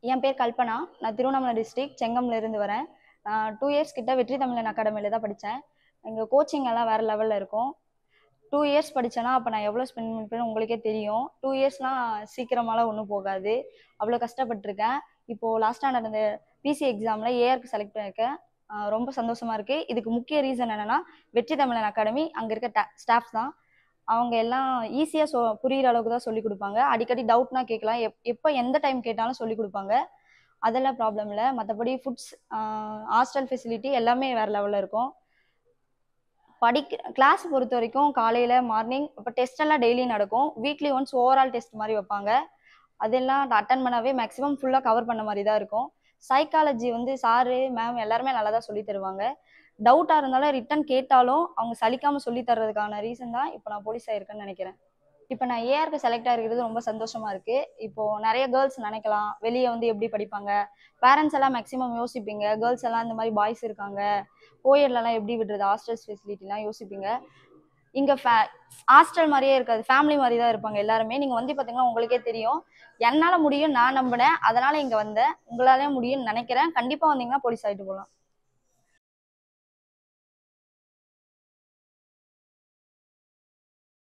என் பேர் கல்பனா நான் திருவண்ணாமலை டிஸ்ட்ரிக்ட் செங்கம்ல இருந்து வரேன் நான் டூ இயர்ஸ் கிட்ட வெற்றி தமிழன் அகாடமியில் தான் படித்தேன் எங்கள் கோச்சிங் எல்லாம் வேறு லெவலில் இருக்கும் டூ இயர்ஸ் படித்தேன்னா அப்போ நான் எவ்வளோ ஸ்பெண்ட் பண்ணிருப்பேன்னு உங்களுக்கே தெரியும் டூ இயர்ஸ்னால் சீக்கிரமாலாம் ஒன்றும் போகாது அவ்வளோ கஷ்டப்பட்டிருக்கேன் இப்போது லாஸ்ட்டாக நடந்த பிசி எக்ஸாமில் ஏஆருக்கு செலக்ட் பண்ணியிருக்கேன் ஆஹ் ரொம்ப சந்தோஷமா இருக்கு இதுக்கு முக்கிய ரீசன் என்னன்னா வெற்றி தமிழன் அகாடமி அங்கே இருக்க ஸ்டாஃப் தான் அவங்க எல்லாம் ஈஸியாக சொ புரியிற அளவுக்கு தான் சொல்லி கொடுப்பாங்க அடிக்கடி டவுட்னா கேட்கலாம் எப் எப்போ எந்த டைம் கேட்டாலும் சொல்லி கொடுப்பாங்க அதெல்லாம் ப்ராப்ளம் இல்லை மற்றபடி ஃபுட்ஸ் ஹாஸ்டல் ஃபெசிலிட்டி எல்லாமே வேறு லெவலில் இருக்கும் படிக்க கிளாஸ் பொறுத்த வரைக்கும் காலையில் மார்னிங் இப்போ டெஸ்ட் எல்லாம் டெய்லி நடக்கும் வீக்லி ஒன்ஸ் ஓவரால் டெஸ்ட் மாதிரி வைப்பாங்க அதெல்லாம் அட்டன் பண்ணாவே மேக்ஸிமம் ஃபுல்லாக கவர் பண்ண மாதிரி தான் இருக்கும் சைக்காலஜி வந்து சாரு மேம் எல்லாருமே நல்லா தான் சொல்லி தருவாங்க டவுட்டாக இருந்தாலும் ரிட்டன் கேட்டாலும் அவங்க சலிக்காமல் சொல்லி தர்றதுக்கான ரீசன் தான் இப்போ நான் போலீஸ் ஆயிருக்கேன்னு நினைக்கிறேன் இப்போ நான் ஏஆருக்கு செலக்ட் ஆகிருக்கிறது ரொம்ப சந்தோஷமா இருக்கு இப்போ நிறைய கேர்ள்ஸ் நினைக்கலாம் வெளியே வந்து எப்படி படிப்பாங்க பேரண்ட்ஸ் எல்லாம் மேக்ஸிமம் யோசிப்பீங்க கேர்ள்ஸ் எல்லாம் இந்த மாதிரி பாய்ஸ் இருக்காங்க கோயட்லலாம் எப்படி விடுறது ஹாஸ்டல்ஸ் ஃபெசிலிட்டிலாம் யோசிப்பீங்க இங்கே ஃபே ஹாஸ்டல் மாதிரியே இருக்காது ஃபேமிலி மாதிரி தான் இருப்பாங்க எல்லாருமே நீங்கள் வந்து பார்த்தீங்கன்னா உங்களுக்கே தெரியும் என்னால் முடியும் நான் நம்பினேன் அதனால் இங்கே வந்தேன் உங்களாலே முடியும்னு நினைக்கிறேன் கண்டிப்பாக வந்தீங்கன்னா போலீஸ் ஆகிட்டு போகலாம்